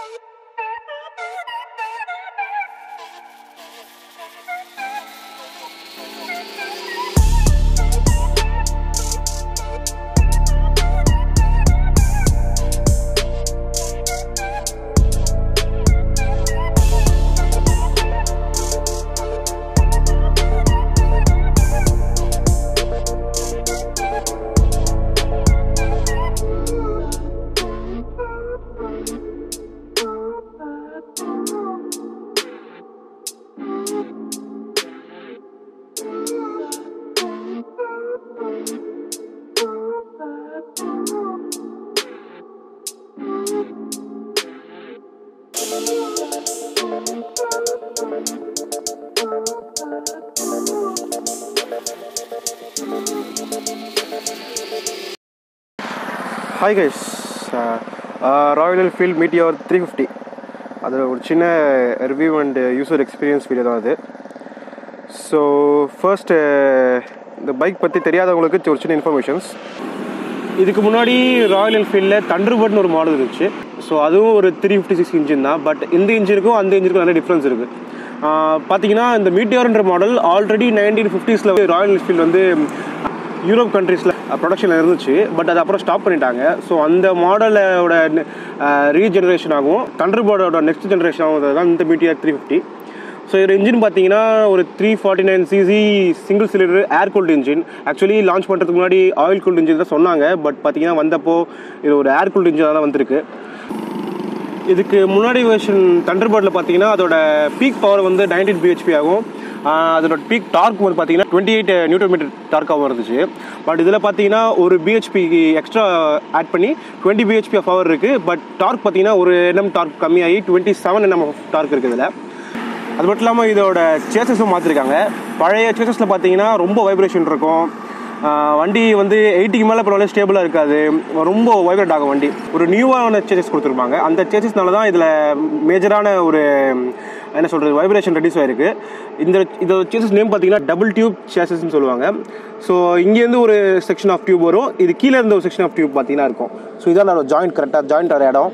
hi guys Royal Enfield Meteor three fifty அது ஒரு சின்ன review and user experience video தான் அது ஸோ ஃபர்ஸ்ட் இந்த பைக் பற்றி தெரியாதவங்களுக்கு ஒரு சின்ன இன்ஃபர்மேஷன்ஸ் இதுக்கு முன்னாடி ராயல் என்ஃபீல்டில் தண்டர்பர்ட்னு ஒரு மாடல் இருந்துச்சு ஸோ அதுவும் ஒரு த்ரீ ஃபிஃப்டி சிக்ஸ் இன்ஜின் தான் பட் இந்த இன்ஜினுக்கும் அந்த இன்ஜினுக்கும் நிறைய டிஃப்ரென்ஸ் இருக்குது பார்த்தீங்கன்னா இந்த மீட்டியோர்ன்ற மாடல் ஆல்ரெடி நைன்டீன் ஃபிஃப்டிஸில் ராயல் என்ஃபீல்டு வந்து யூரோப் கண்ட்ரீஸில் ப்ரொடக்ஷனில் இருந்துச்சு பட் அது அப்புறம் ஸ்டாப் பண்ணிட்டாங்க ஸோ அந்த மாடலோட ரீஜெனரேஷன் ஆகும் தண்டர்பர்டோட நெக்ஸ்ட் ஜெனரேஷன் ஆகும் தான் இந்த மீட்டியர் த்ரீ ஃபிஃப்டி ஸோ இது இன்ஜின் பார்த்தீங்கன்னா ஒரு three forty nine CC single cylinder air cooled engine actually launch பண்ணுறதுக்கு முன்னாடி ஆயில் கூல்டு இன்ஜின் தான் சொன்னாங்க பட் பார்த்தீங்கன்னா வந்தப்போ இது ஒரு ஏர் கூல்டு இன்ஜின் தான் வந்திருக்கு இதுக்கு முன்னாடி வெர்ஷன் தண்டர்பர்டில் பார்த்தீங்கன்னா அதோட பீக் பவர் வந்து நைன்டீன் பிஹெச்பி ஆகும் ஆஹ் அதோட பீக் டார்க் வந்து பார்த்தீங்கன்னா டுவெண்ட்டி எயிட் நியூட்டன் மீட்டர் டார்க்காகவும் இருந்துச்சு பட் இதில் பார்த்தீங்கன்னா ஒரு பிஹெச்பி எக்ஸ்ட்ரா ஆட் பண்ணி டுவெண்ட்டி பிஹெச்பி ஆஃப் பவர் இருக்குது பட் டார்க் பார்த்தீங்கன்னா ஒரு என்எம் டார்க் கம்மியாகி டுவெண்ட்டி செவன் என்எம் டார்க் இருக்குது இதில் அது மட்டும் இல்லாமல் இதோட சேசஸும் மாற்றிருக்காங்க பழைய சேசஸில் பார்த்தீங்கன்னா ரொம்ப வைப்ரேஷன் இருக்கும் ஆஹ் வண்டி வந்து எயிட்டிக்கு மேலே போனாலே ஸ்டேபிளாக இருக்காது ரொம்ப வைப்ரேட் ஆகும் வண்டி ஒரு நியூவான சேசஸ் கொடுத்துருப்பாங்க அந்த சேசஸ்னால தான் இதில் மேஜரான ஒரு என்ன சொல்கிறது வைப்ரேஷன் ரெடியூஸ் ஆயிருக்கு இந்த இதோட சேசஸ் நேம் பார்த்தீங்கன்னா டபுள் டியூப் சேசஸ்னு சொல்லுவாங்க ஸோ இங்கேருந்து ஒரு செக்ஷன் ஆஃப் டியூப் வரும் இது கீழே இருந்த ஒரு செக்ஷன் ஆஃப் டியூப் பார்த்தீங்கன்னா இருக்கும் ஸோ இதான் நான் ஜாயிண்ட் கரெக்டாக ஜாயிண்ட் ஆகிற இடம்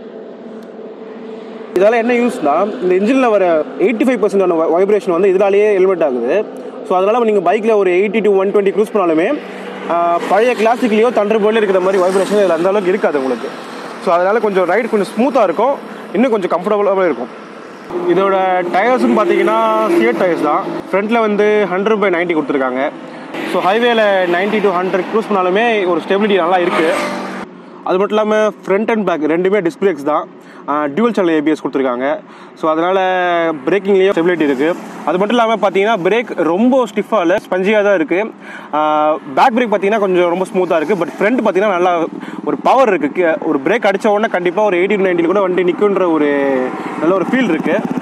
இதால் என்ன யூஸ்னா இந்த இன்ஜினில் வர எயிட்டி ஃபைவ் பர்சன்டான வைப்ரேஷன் வந்து இதனாலேயே எலிமெண்ட் ஆகுது ஸோ அதனால் நீங்கள் பைக்கில் ஒரு eighty to one twenty cruise பண்ணாலுமே ஆஹ், பழைய கிளாசிக்லேயோ தண்டர் போர்டில் இருக்கிற மாதிரி வைப்ரேஷன் இதில் அந்த அளவுக்கு இருக்காது உங்களுக்கு ஸோ அதனால் கொஞ்சம் ரைடு கொஞ்சம் ஸ்மூத்தாக இருக்கும் இன்னும் கொஞ்சம் கம்ஃபர்டபுளாகவும் இருக்கும் இதோட டயர்ஸும் பார்த்தீங்கன்னா சியட் டயர்ஸ் தான் ஃப்ரண்ட்டில் வந்து ஹண்ட்ரட் பை நைன்ட்டி கொடுத்துருக்காங்க ஸோ ஹைவேல நைன்ட்டி டு ஹண்ட்ரட் க்ரூஸ் பண்ணாலுமே ஒரு ஸ்டெபிலிட்டி நல்லா இருக்குது அது மட்டும் இல்லாமல் ஃப்ரண்ட் அண்ட் பேக் ரெண்டுமே டிஸ்க் பிரேக்ஸ் தான் டியூவல் சேனல் ஏபிஎஸ் கொடுத்துருக்காங்க ஸோ அதனால் பிரேக்கிங்லேயும் ஸ்டெபிலிட்டி இருக்குது அது மட்டும் இல்லாமல் பார்த்தீங்கன்னா பிரேக் ரொம்ப ஸ்டிஃபாக இல்லை ஸ்பஞ்சியாக தான் இருக்குது பேக் பிரேக் பார்த்தீங்கன்னா கொஞ்சம் ரொம்ப ஸ்மூத்தாக இருக்குது பட் ஃப்ரண்ட் பார்த்தீங்கன்னா நல்லா ஒரு பவர் இருக்குது ஒரு பிரேக் அடித்த உடனே கண்டிப்பாக ஒரு எயிட்டி டு நைன்ட்டில் கூட வண்டி நிற்குன்ற ஒரு நல்ல ஒரு ஃபீல் இருக்குது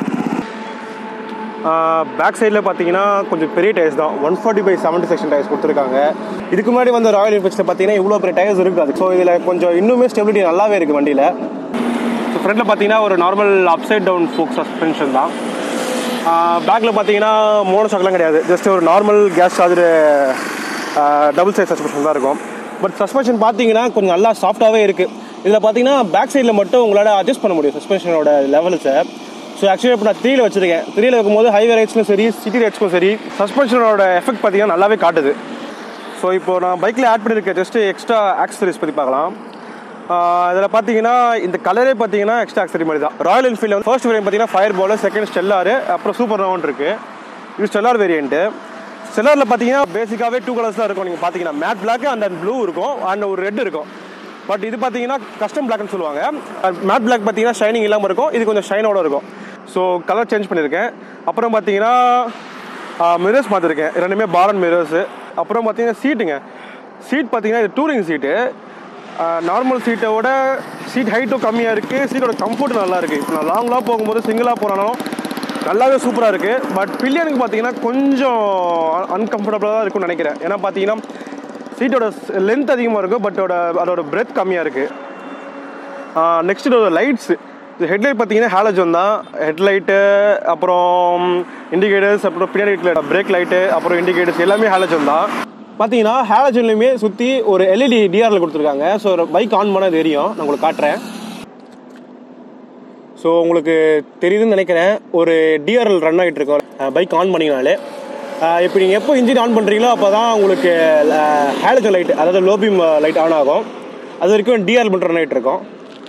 பேக் சைடில் பார்த்தீங்கன்னா கொஞ்சம் பெரிய டயர்ஸ் தான் one forty by seventy section tyres கொடுத்துருக்காங்க இதுக்கு முன்னாடி வந்து ராயல் என்ஃபீல்ட்ஸில் பார்த்தீங்கன்னா இவ்வளோ பெரிய டயர்ஸ் இருக்காது ஸோ இதில் கொஞ்சம் இன்னுமே ஸ்டெபிலிட்டி நல்லாவே இருக்குது வண்டியில் ஸோ ஃப்ரண்ட்டில் பார்த்தீங்கன்னா ஒரு normal upside down fork suspension தான் பேக்கில் பார்த்தீங்கன்னா மோனோ ஷாக்லாம் கிடையாது ஜஸ்ட் ஒரு normal gas charger double size suspension தான் இருக்கும் பட் சஸ்பென்ஷன் பார்த்தீங்கன்னா கொஞ்சம் நல்லா சாஃப்டாகவே இருக்குது இதில் பார்த்தீங்கன்னா பேக் சைடில் மட்டும் உங்களால் அட்ஜஸ்ட் பண்ண முடியும் சஸ்பென்ஷனோட லெவல்ஸை ஸோ ஆக்சுவலி இப்போ நான் த்ரீல வச்சிருக்கேன் த்ரீல வைக்கும்போது ஹைவே ரைட்ஸ்க்கும் சரி சிட்டி ரைட்ஸ்க்கும் சரி சஸ்பென்ஷனோட எஃபெக்ட் பார்த்தீங்கன்னா நல்லாவே காட்டுது ஸோ இப்போ நான் பைக்கில் ஆட் பண்ணியிருக்க ஜஸ்ட் எக்ஸ்ட்ரா ஆக்சசரிஸ் பற்றி பார்க்கலாம் இதில் பார்த்தீங்கன்னா இந்த கலரே பார்த்தீங்கன்னா எக்ஸ்ட்ரா ஆக்சரி மாதிரி தான் ராயல் என்ஃபீல்டு வந்து ஃபர்ஸ்ட் வேரியன்ட் பார்த்தீங்கன்னா ஃபயர் பாலர் செகண்ட் ஸ்டெல்லாரு அப்புறம் சூப்பர் ரவுண்ட் இருக்குது இது ஸ்டெல்லார் வேரியண்ட்டு ஸ்டெல்லாரில் பார்த்தீங்கன்னா பேசிக்காகவே டூ கலர்ஸ் தான் இருக்கும் நீங்கள் பார்த்தீங்கன்னா matte black and and blue இருக்கும் அண்ட் ஒரு ரெட் இருக்கும் பட் இது பார்த்தீங்கன்னா கஸ்டம் பிளாக்னு சொல்லுவாங்க மேட் பிளாக் பார்த்தீங்கன்னா ஷைனிங் இல்லாமல் இருக்கும் இது கொஞ்சம் ஷைனோட இருக்கும் ஸோ கலர் சேஞ்ச் பண்ணியிருக்கேன் அப்புறம் பார்த்தீங்கன்னா மிரர்ஸ் பார்த்துருக்கேன் ரெண்டுமே பாரன் மிரர்ஸு அப்புறம் பார்த்தீங்கன்னா சீட்டுங்க சீட் பார்த்தீங்கன்னா இது டூரிங் சீட்டு நார்மல் சீட்டோட சீட் ஹைட்டும் கம்மியாக இருக்குது சீட்டோட கம்ஃபர்ட் நல்லா இருக்குது இப்போ நான் லாங்லாம் போகும்போது சிங்கிளாக போனாலும் நல்லாவே சூப்பராக இருக்குது பட் பில்லியனுக்கு பார்த்தீங்கன்னா கொஞ்சம் அன்கம்ஃபர்டபுளாக தான் இருக்கும்னு நினைக்கிறேன் ஏன்னா பார்த்தீங்கன்னா சீட்டோட லென்த் அதிகமாக இருக்கும் பட் அதோட பிரெத் கம்மியாக இருக்குது நெக்ஸ்ட் இதோட லைட்ஸ் ஹெட்லைட் பார்த்தீங்கன்னா ஹாலஜன் தான் ஹெட்லைட்டு அப்புறம் இண்டிகேட்டர்ஸ் அப்புறம் பின்னாடி பிரேக் லைட்டு அப்புறம் இண்டிகேட்டர்ஸ் எல்லாமே ஹாலஜன் தான் பார்த்தீங்கன்னா ஹாலஜன்லையுமே சுற்றி ஒரு எல்இடி டிஆரில் கொடுத்துருக்காங்க ஸோ பைக் ஆன் பண்ணால் தெரியும் நான் உங்களுக்கு காட்டுறேன் ஸோ உங்களுக்கு தெரியுதுன்னு நினைக்கிறேன் ஒரு டிஆர்எல் ரன் ஆகிட்டு இருக்கோம் பைக் ஆன் பண்ணிங்கனாலே ஆஹ் இப்போ நீங்கள் எப்போ இன்ஜின் ஆன் பண்ணுறீங்களோ அப்போ தான் உங்களுக்கு ஹேலஜன் லைட் அதாவது லோபியம் லைட் ஆன் ஆகும் அது வரைக்கும் டிஆர்எல் மட்டும் ரன் ஆகிட்டு இருக்கோம்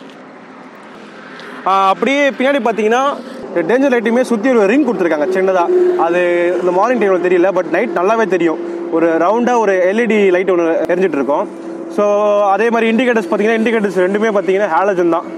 ஆஹ் அப்படியே பின்னாடி பார்த்தீங்கன்னா டேஞ்சர் லைட்டுமே சுற்றி ஒரு ரிங் கொடுத்துருக்காங்க சின்னதாக அது இந்த மார்னிங் டைமில் தெரியல பட் நைட் நல்லாவே தெரியும் ஒரு ரவுண்டாக ஒரு எல்இடி லைட் ஒன்று எரிஞ்சிட்டு இருக்கும் ஸோ அதே மாதிரி இண்டிகேட்டர்ஸ் பார்த்தீங்கன்னா இண்டிகேட்டர்ஸ் ரெண்டுமே பார்த்தீங்கன்னா ஹேலஜன் தான்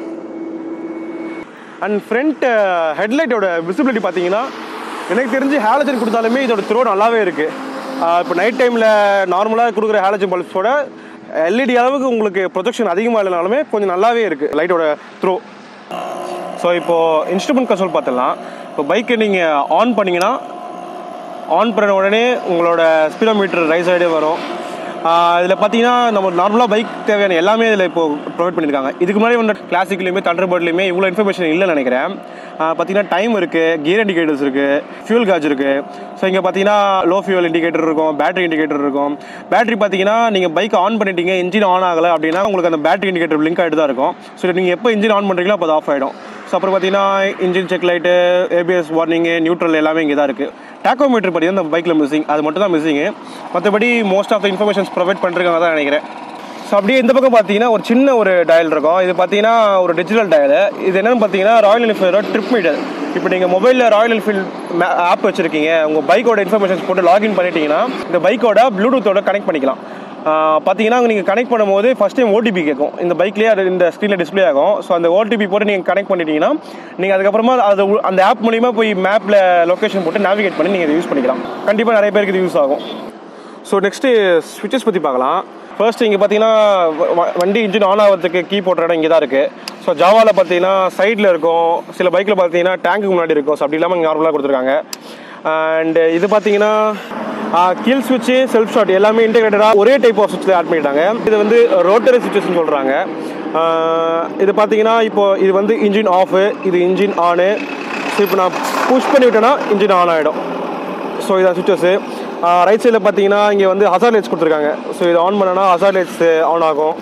அண்ட் ஃப்ரண்ட் ஹெட்லைட்டோட விசிபிலிட்டி பார்த்தீங்கன்னா எனக்கு தெரிஞ்சு ஹேலஜன் கொடுத்தாலுமே இதோட த்ரோ நல்லாவே இருக்குது இப்போ நைட் டைமில் நார்மலாக கொடுக்குற ஹேலஜன் பல்ப்ஸோட எல்இடி அளவுக்கு உங்களுக்கு ப்ரொஜெக்ஷன் அதிகமாக இல்லைனாலுமே கொஞ்சம் நல்லாவே இருக்குது லைட்டோட த்ரோ ஸோ இப்போது இன்ஸ்ட்ருமெண்ட் கன்சோல் பார்த்துடலாம் இப்போ பைக்கை நீங்கள் ஆன் பண்ணீங்கன்னா ஆன் பண்ண உடனே உங்களோட ஸ்பீடோமீட்டர் ரைஸ் ஆகிட்டே வரும் இதில் பார்த்தீங்கன்னா நம்ம நார்மலாக பைக் தேவையான எல்லாமே இதில் இப்போ ப்ரொவைட் பண்ணியிருக்காங்க இதுக்கு முன்னாடி வந்து கிளாசிக்லையுமே தண்டர் பேர்ட்லையுமே இவ்வளோ இன்ஃபர்மேஷன் இல்லைன்னு நினைக்கிறேன் ஆஹ் பார்த்தீங்கன்னா டைம் இருக்குது கியர் இண்டிகேட்டர்ஸ் இருக்குது ஃபியூல் காஜ் இருக்குது ஸோ இங்கே பார்த்தீங்கன்னா லோ ஃபியூல் இண்டிகேட்டர் இருக்கும் பேட்டரி இண்டிகேட்டர் இருக்கும் பேட்டரி பார்த்தீங்கன்னா நீங்கள் பைக் ஆன் பண்ணிட்டீங்க இன்ஜின் ஆன் ஆகலை அப்படின்னா உங்களுக்கு அந்த பேட்டரி இண்டிகேட்டர் பிளிங்க் ஆகிட்டு தான் இருக்கும் ஸோ நீங்கள் எப்போ இன்ஜின் ஆன் பண்ணுறீங்களோ அப்போ அது ஆஃப் ஆகிடும் ஸோ அப்புறம் பார்த்தீங்கன்னா engine check light ABS warning neutral எல்லாமே இங்கே தான் இருக்குது டாக்கோமீட்டர் பார்த்தீங்கன்னா இந்த பைக்கில் மிஸ்ஸிங் அது மட்டும் தான் மிஸ்ஸிங்கு மற்றபடி most of the informations provide பண்ணுறாங்க தான் நினைக்கிறேன் ஸோ அப்படியே இந்த பக்கம் பார்த்தீங்கன்னா ஒரு சின்ன ஒரு டயல் இருக்கும் இது பார்த்தீங்கன்னா ஒரு டிஜிட்டல் டயல் இது என்னன்னு பார்த்தீங்கன்னா ராயல் என்ஃபீல்டோட ட்ரிப் மீட்டர் இப்போ நீங்கள் மொபைலில் ராயல் என்ஃபீல்ட் ஆப் வச்சுருக்கீங்க உங்கள் பைக்கோட இன்ஃபர்மேஷன்ஸ் போட்டு லாகின் பண்ணிட்டீங்கன்னா இந்த பைக்கோட ப்ளூடூத்தோட கனெக்ட் பண்ணிக்கலாம் ஆஹ் பார்த்தீங்கன்னா நீங்கள் கனெக்ட் பண்ணும்போது ஃபஸ்ட் டைம் ஓடிபி கேட்கும் இந்த பைக்லேயே அது இந்த ஸ்க்ரீனில் டிஸ்ப்ளே ஆகும் ஸோ அந்த ஓடிபி போட்டு நீங்கள் கனெக்ட் பண்ணிட்டீங்கன்னா நீங்கள் அதுக்கப்புறமா அது உ- அந்த ஆப் மூலிமா போய் மேப்பில் லொக்கேஷன் போட்டு நேவிகேட் பண்ணி நீங்கள் இதை யூஸ் பண்ணிக்கலாம் கண்டிப்பாக நிறைய பேருக்கு இது யூஸ் ஆகும் ஸோ நெக்ஸ்ட்டு ஸ்விட்சஸ் பற்றி பார்க்கலாம் ஃபர்ஸ்ட் இங்கே பார்த்தீங்கன்னா வ- வ- வண்டி இன்ஜின் ஆன் ஆகிறதுக்கு கீ போட்ட இடம் இங்கே தான் இருக்குது ஸோ ஜாவாவில் பார்த்தீங்கன்னா சைடில் இருக்கும் சில பைக்கில் பார்த்தீங்கன்னா டேங்க்கு முன்னாடி இருக்கும் ஸோ அப்படி இல்லாமல் இங்கே நார்மலாக கொடுத்துருக்காங்க அண்ட் இது பார்த்தீங்கன்னா கீல் ஸ்விட்சு செல்ஃப் ஷாட் எல்லாமே இன்டெகிரேட்டடாக ஒரே டைப் ஆஃப் ஸ்விட்சில் ஆட் பண்ணிட்டாங்க இது வந்து ரோட்டரி ஸ்விட்சஸ்னு சொல்கிறாங்க இது பார்த்தீங்கன்னா இப்போ இது வந்து இன்ஜின் ஆஃபு இது இன்ஜின் ஆனு ஸோ இப்போ நான் புஷ் பண்ணி விட்டேன்னா இன்ஜின் ஆன் ஆகிடும் ஸோ இதான் சுவிச்சஸ்ஸு ரைட் சைடில் பார்த்தீங்கன்னா இங்கே வந்து ஹசார் லைட்ஸ் கொடுத்துருக்காங்க ஸோ இது ஆன் பண்ணனா ஹசார் லைட்ஸ் ஆன் ஆகும்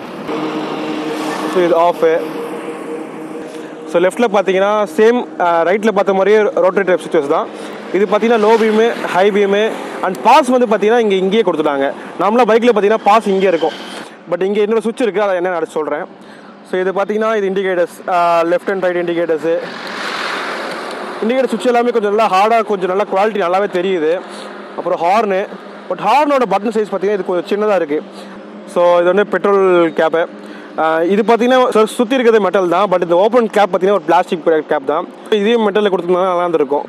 ஸோ இது ஆஃபு ஸோ லெஃப்ட்டில் பார்த்தீங்கன்னா சேம் ரைட்டில் பார்த்த மாதிரியே ரோட்டரி டைப் சுவிச்சஸ் தான் இது பார்த்தீங்கன்னா low beam high beam and pass வந்து பார்த்தீங்கன்னா இங்கே இங்கேயே கொடுத்துட்டாங்க நார்மலாக பைக்கில் பார்த்தீங்கன்னா பாஸ் இங்கே இருக்கும் பட் இங்கே இன்னொரு சுவிட்ச் இருக்குது அதை என்ன நான் சொல்கிறேன் ஸோ இது பார்த்தீங்கன்னா இது indicators left and right indicators indicator சுவிட்ச் எல்லாமே கொஞ்சம் நல்லா ஹார்டாக கொஞ்சம் நல்லா குவாலிட்டி நல்லாவே தெரியுது அப்புறம் ஹார்னு பட் ஹார்னோட பட்டன் சைஸ் பார்த்தீங்கன்னா இது கொஞ்சம் சின்னதாக இருக்குது ஸோ இது வந்து பெட்ரோல் கேப்பு இது பார்த்தீங்கன்னா சுற்றி இருக்கிறது மெட்டல் தான் பட் இந்த ஓப்பன் கேப் பார்த்தீங்கன்னா ஒரு பிளாஸ்டிக் கேப் தான் இதே மெட்டலில் கொடுத்துருந்தா நல்லா இருந்திருக்கும்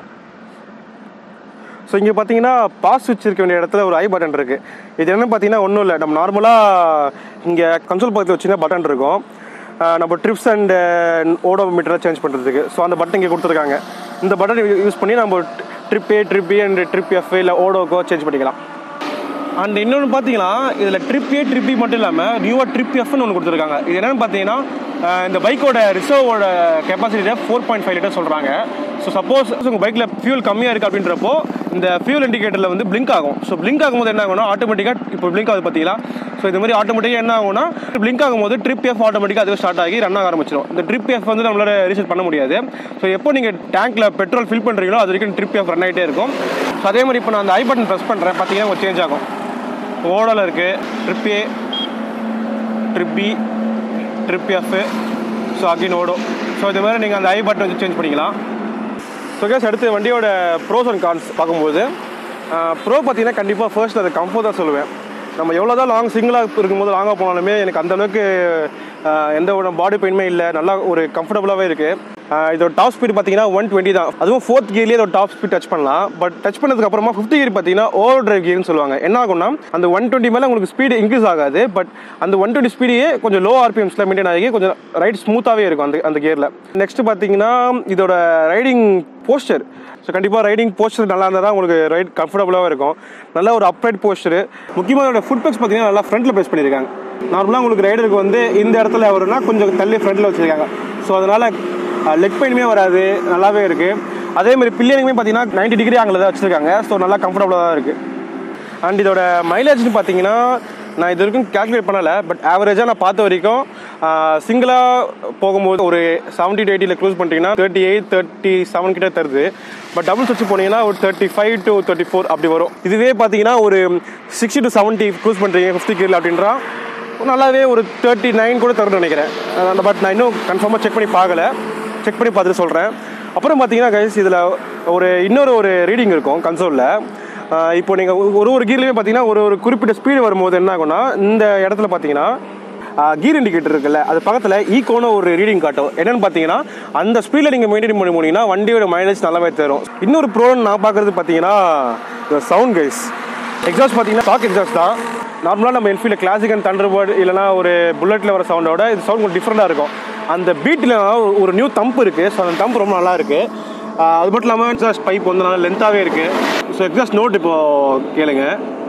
ஸோ இங்கே பார்த்தீங்கன்னா பாஸ் சுவிட்ச் இருக்க வேண்டிய இடத்துல ஒரு ஐ பட்டன் இருக்குது இது என்ன பார்த்தீங்கன்னா ஒன்றும் இல்லை நம்ம நார்மலாக இங்கே கன்சோல் பக்கத்தில் வச்சுன்னா பட்டன் இருக்கும் ஆஹ் நம்ம ட்ரிப்ஸ் அண்ட் ஓடோ மீட்டரை சேஞ்ச் பண்ணுறதுக்கு ஸோ அந்த பட்டன் இங்கே கொடுத்துருக்காங்க இந்த பட்டன் யூஸ் பண்ணி நம்ம trip A trip A and trip F இல்லை ஓடோக்கோ சேஞ்ச் பண்ணிக்கலாம் அண்ட் இன்னொன்று பார்த்தீங்கன்னா இதில் ட்ரிப் ஏ ட்ரிப் பி மட்டும் இல்லாமல் நியூவாக ட்ரிப் எஃப்னு ஒன்று கொடுத்துருக்காங்க இது என்னென்னு பார்த்தீங்கன்னா அஹ் இந்த பைக்கோட ரிசர்வோட கெப்பாசிட்டியை ஃபோர் பாயிண்ட் ஃபைவ் லிட்டர் சொல்கிறாங்க ஸோ சப்போஸ் உங்கள் பைக்கில் ஃபியூல் கம்மியாக இருக்குது அப்படின்றப்போ இந்த ஃபியூல் இண்டிகேட்டரில் வந்து பிளிங்க் ஆகும் ஸோ பிளிங்க் ஆகும்போது என்ன ஆகும்னா ஆட்டோமேட்டிக்காக இப்போ பிளிங்க் ஆகுது பார்த்தீங்களா ஸோ இது மாதிரி ஆட்டோமேட்டிக்காக என்ன ஆகும்னா பிளிங்க் ஆகும்போது ட்ரிப் எஃப் ஆட்டோமேட்டிக்காக அதுவே ஸ்டார்ட் ஆகி ரன் ஆக ஆரம்பிச்சிடும் இந்த ட்ரிப் எஃப் வந்து நம்மளால ரீசெட் பண்ண முடியாது ஸோ எப்போ நீங்கள் டேங்க்கில் பெட்ரோல் ஃபில் பண்ணுறீங்களோ அது வரைக்கும் ட்ரிப் எஃப் ரன் ஆகிட்டே இருக்கும் ஸோ அதே மாதிரி இப்போ நான் அந்த ஐ பட்டன் ப்ரெஸ் பண்ணுறேன் பார்த்தீங்கன்னா உங்களுக்கு சேஞ்ச் ஆகும் ஓடல இருக்குது trip A trip B trip F so again odo so இது மாதிரி நீங்கள் அந்த ஐ பட்டன் வச்சு சேஞ்ச் பண்ணிக்கலாம் ஸோ கேஸ் அடுத்து வண்டியோட ப்ரோஸ் அண்ட் கான்ஸ் பார்க்கும்போது ப்ரோ பார்த்தீங்கன்னா கண்டிப்பாக ஃபர்ஸ்ட் அது கம்ஃபர்ட் தான் சொல்லுவேன் நம்ம எவ்வளோ தான் லாங் சிங்கிளாக இருக்கும்போது லாங்காக போனாலுமே எனக்கு அந்த அளவுக்கு ஆஹ், எந்த ஒரு பாடி பெயினுமே இல்லை நல்லா ஒரு கம்ஃபர்டபுளாகவே இருக்குது இதோட டாப் ஸ்பீட் பார்த்தீங்கன்னா ஒன் டுவெண்ட்டி தான் அதுவும் ஃபோர்த் கியர்லேயே இதோட டாப் ஸ்பீட் டச் பண்ணலாம் பட் டச் பண்ணதுக்கு அப்புறமா ஃபிஃப்த் கியர் பார்த்தீங்கன்னா ஓவர் டிரைவ் கியர்னு சொல்லுவாங்க என்ன ஆகும்னா அந்த ஒன் டுவெண்ட்டி மேலே உங்களுக்கு ஸ்பீடு இன்க்ரீஸ் ஆகாது பட் அந்த ஒன் டுவெண்ட்டி ஸ்பீடையே கொஞ்சம் லோ ஆர்பிஎம்ஸில் மெயின்டைன் ஆகி கொஞ்சம் ரைட் ஸ்மூத்தாகவே இருக்கும் அந்த அந்த கியரில் நெக்ஸ்ட் பார்த்தீங்கன்னா இதோட ரைடிங் போஸ்டர் ஸோ கண்டிப்பாக ரைடிங் போஸ்டர் நல்லா இருந்தால் தான் உங்களுக்கு ரைட் கம்ஃபர்டபுளாகவும் இருக்கும் நல்ல ஒரு அப்ரைட் போஸ்டர் முக்கியமாக இதோட ஃபுட் பேக்ஸ் பார்த்தீங்கன்னா நல்லா ஃப்ரண்ட்டில் ப்ளேஸ் பண்ணியிருக்காங்க நார்மலாக உங்களுக்கு ரைடருக்கு வந்து இந்த இடத்துல வரும்னா கொஞ்சம் தள்ளி ஃப்ரண்ட்டில் வச்சுருக்காங்க ஸோ அதனால் லெக் பெயினுமே வராது நல்லாவே இருக்குது அதே மாதிரி பில்லியனுமே பார்த்தீங்கன்னா 90 டிகிரி ஆங்கில் தான் வச்சுருக்காங்க ஸோ நல்லா கம்ஃபர்டபுளாக தான் இருக்குது அண்ட் இதோட மைலேஜ்னு பார்த்தீங்கன்னா நான் இது வரைக்கும் கேல்குலேட் பண்ணலை பட் ஆவரேஜாக நான் பார்த்த வரைக்கும் சிங்கிளாக போகும்போது ஒரு செவன்ட்டி டு எயிட்டியில் க்ளூஸ் பண்ணிட்டீங்கன்னா தேர்ட்டி எயிட் தேர்ட்டி செவன் கிட்ட தருது பட் டபுள்ஸ் வச்சு போனீங்கன்னா ஒரு thirty five to thirty four அப்படி வரும் இதுவே பார்த்தீங்கன்னா ஒரு சிக்ஸ்டி டு செவன்ட்டி க்ளூஸ் பண்ணுறீங்க ஃபிஃப்டி கீரில் அப்படின்றா நல்லாவே ஒரு தேர்ட்டி நைன் கூட தரும்னு நினைக்கிறேன் பட் நான் இன்னும் கன்ஃபார்மாக செக் பண்ணி பார்க்கல செக் பண்ணி பார்த்துட்டு சொல்கிறேன் அப்புறம் பார்த்தீங்கன்னா கைஸ் இதில் ஒரு இன்னொரு ஒரு ரீடிங் இருக்கும் கன்சோலில் இப்போ நீங்கள் ஒரு ஒரு கீர்லேயுமே பார்த்தீங்கன்னா ஒரு ஒரு குறிப்பிட்ட ஸ்பீடு வரும்போது என்ன ஆகும்னா இந்த இடத்துல பார்த்தீங்கன்னா கீர் இண்டிகேட்டர் இருக்குல்ல அது பக்கத்தில் ஈக்கோன்னு ஒரு ரீடிங் காட்டும் என்னன்னு பார்த்தீங்கன்னா அந்த ஸ்பீடில் நீங்கள் மெயின்டைன் பண்ணி போனீங்கன்னா வண்டியோட மைலேஜ் நல்லாவே தரும் இன்னொரு ப்ரோன்னு நான் பார்க்குறது பார்த்தீங்கன்னா சவுண்ட் கைஸ் எக்ஸாஸ்ட் பார்த்தீங்கன்னா ஸ்டாக் எக்ஸாஸ்ட் தான் நார்மலாக நம்ம என்ஃபீல்டில் கிளாசிக் அண்ட் தண்டர் பேர்டு இல்லைனா ஒரு புல்லட்டில் வர சவுண்டோட இது சவுண்ட் கொஞ்சம் டிஃப்ரெண்ட்டாக இருக்கும் அந்த பீட்டில் ஒரு நியூ தம்ப் இருக்குது ஸோ அந்த தம்ப் ரொம்ப நல்லா இருக்குது அது மட்டும் இல்லாமல் எக்ஸாஸ்ட் பைப் வந்து நல்லா லென்த்தாகவே இருக்குது ஸோ எக்ஸாஸ்ட் நோட் இப்போ கேளுங்க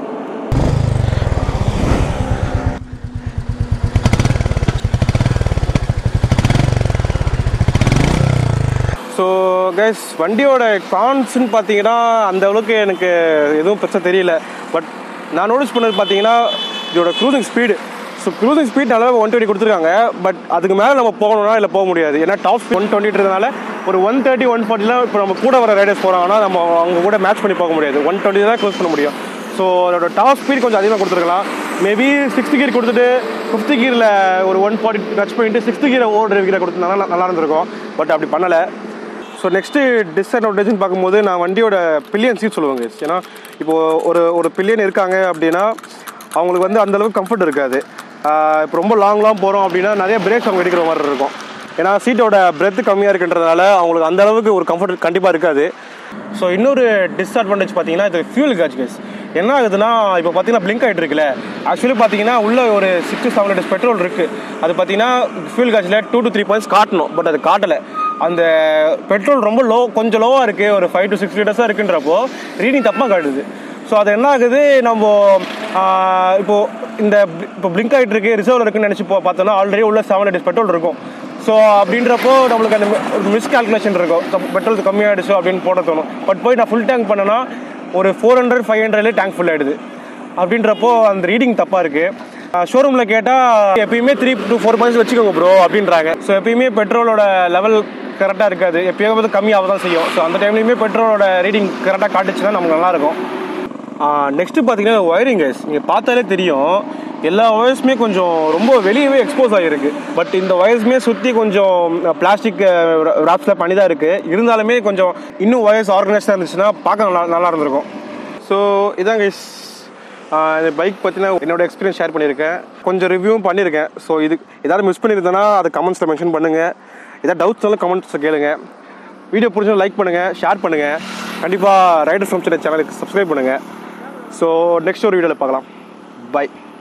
ஸோ கைஸ் வண்டியோட கான்ஸ்ன்னு பார்த்தீங்கன்னா அந்த அளவுக்கு எனக்கு எதுவும் பிரச்சனை தெரியல பட் நான் நோட்டீஸ் பண்ணது பார்த்தீங்கன்னா இதோட cruising speed so cruising speed நல்லா ஒன் டுவெண்ட்டி கொடுத்துருக்காங்க பட் அதுக்கு மேலே நம்ம போகணும்னா இல்லை போக முடியாது ஏன்னா டாப் ஸ்பீட் ஒன் டுவெண்ட்டின்றதுனால ஒரு ஒன் தேர்ட்டி ஒன் ஃபார்ட்டிலாம் இப்போ நம்ம கூட வர ரைடர்ஸ் போகிறாங்கன்னா நம்ம அவங்க கூட மேட்ச் பண்ணி போக முடியாது ஒன் டுவெண்ட்டி தான் க்ளோஸ் பண்ண முடியும் ஸோ அதோட டாப் ஸ்பீட் கொஞ்சம் அதிகமாக கொடுத்துருக்கலாம் மேபி சிக்ஸ்த் கியர் கொடுத்துட்டு ஃபிஃப்த் கியரில் ஒரு ஒன் ஃபார்ட்டி டச் பண்ணிட்டு சிக்ஸ்த் கியரை ஓடுற கீரை கொடுத்து நல்லா நல்லா இருந்திருக்கும் பட் அப்படி பண்ணலை ஸோ நெக்ஸ்ட்டு டிஸ்அட்வான்டேஜ்னு பார்க்கும்போது நான் வண்டியோட பில்லியன் சீட் சொல்லுவாங்க ஏன்னா இப்போது ஒரு ஒரு பில்லியன் இருக்காங்க அப்படின்னா அவங்களுக்கு வந்து அந்தளவுக்கு கம்ஃபர்ட் இருக்காது இப்போ ரொம்ப லாங்லாம் போகிறோம் அப்படின்னா நிறைய பிரேக்ஸ் அவங்க எடுக்கிற மாதிரி இருக்கும் ஏன்னா சீட்டோட பிரெத் கம்மியாக இருக்குன்றதுனால அவங்களுக்கு அந்த அளவுக்கு ஒரு கம்ஃபர்ட் கண்டிப்பாக இருக்காது ஸோ இன்னொரு டிஸ்அட்வான்டேஜ் பார்த்தீங்கன்னா இது ஃபியூல் கேஜ் கேஸ் என்ன ஆகுதுன்னா இப்போ பார்த்தீங்கன்னா பிளிங்க் ஆகிட்டு இருக்குல்ல ஆக்சுவலி பார்த்தீங்கன்னா உள்ள ஒரு six to seven litres petrol இருக்குது அது பார்த்தீங்கன்னா ஃபியூல் கேஜில் டூ டு த்ரீ பாயிண்ட்ஸ் காட்டணும் பட் அது காட்டலை அந்த பெட்ரோல் ரொம்ப லோ கொஞ்சம் லோவாக இருக்குது ஒரு ஃபைவ் டு சிக்ஸ் லிட்டர்ஸாக இருக்குன்றப்போ ரீடிங் தப்பாக காட்டுது ஸோ அது என்ன ஆகுது நம்ம இப்போ இந்த இப்போ பிளிங்க் ஆகிட்டு இருக்கு ரிசர்வில் இருக்குன்னு நினச்சி போ பார்த்தோன்னா ஆல்ரெடி உள்ள செவன் லிட்டர்ஸ் பெட்ரோல் இருக்கும் ஸோ அப்படின்றப்போ நம்மளுக்கு அந்த மிஸ் கால்குலேஷன் இருக்கும் பெட்ரோல் கம்மியாகிடுச்சோ அப்படின்னு போட தோணும் பட் போய் நான் ஃபுல் டேங்க் பண்ணேன்னா ஒரு ஃபோர் ஹண்ட்ரட் ஃபைவ் ஹண்ட்ரட்லேயே டேங்க் ஃபுல் ஆகிடுது அப்படின்றப்போ அந்த ரீடிங் தப்பாக இருக்குது ஷோரூமில் கேட்டால் எப்பயுமே த்ரீ டு ஃபோர் பாயிண்ட்ஸ் வச்சுக்கோங்க ப்ரோ அப்படின்றாங்க ஸோ எப்பயுமே பெட்ரோலோட லெவல் கரெக்டாக இருக்காது எப்பயாவது கம்மியாக தான் செய்யும் ஸோ அந்த டைம்லையுமே பெட்ரோலோட ரீடிங் கரெக்டாக காட்டுச்சுன்னா நமக்கு நல்லாயிருக்கும் நெக்ஸ்ட்டு பார்த்தீங்கன்னா ஒயரிங் கைஸ் நீங்கள் பார்த்தாலே தெரியும் எல்லா ஒயர்ஸுமே கொஞ்சம் ரொம்ப வெளியவே எக்ஸ்போஸ் ஆகிருக்கு பட் இந்த ஒயர்ஸுமே சுற்றி கொஞ்சம் பிளாஸ்டிக் ராப்ஸில் பண்ணி தான் இருக்குது இருந்தாலுமே கொஞ்சம் இன்னும் ஒயர்ஸ் ஆர்கனைஸ்டாக இருந்துச்சுன்னா பார்க்க நல்லா நல்லா இருந்திருக்கும் ஸோ இதான் கைஸ் இந்த பைக் பற்றின என்னோட எக்ஸ்பீரியன்ஸ் ஷேர் பண்ணியிருக்கேன் கொஞ்சம் ரிவ்யூவும் பண்ணியிருக்கேன் ஸோ இது ஏதாவது மிஸ் பண்ணியிருந்தேன்னா அதை கமெண்ட்ஸில் மென்ஷன் பண்ணுங்கள் ஏதாவது டவுட்ஸ்னாலும் கமெண்ட்ஸில் கேளுங்க வீடியோ பிடிச்சா லைக் பண்ணுங்கள் ஷேர் பண்ணுங்கள் கண்டிப்பாக ரைடர் சம்சன சேனலுக்கு சப்ஸ்கிரைப் பண்ணுங்கள் ஸோ நெக்ஸ்ட் ஒரு வீடியோவில் பார்க்கலாம் பை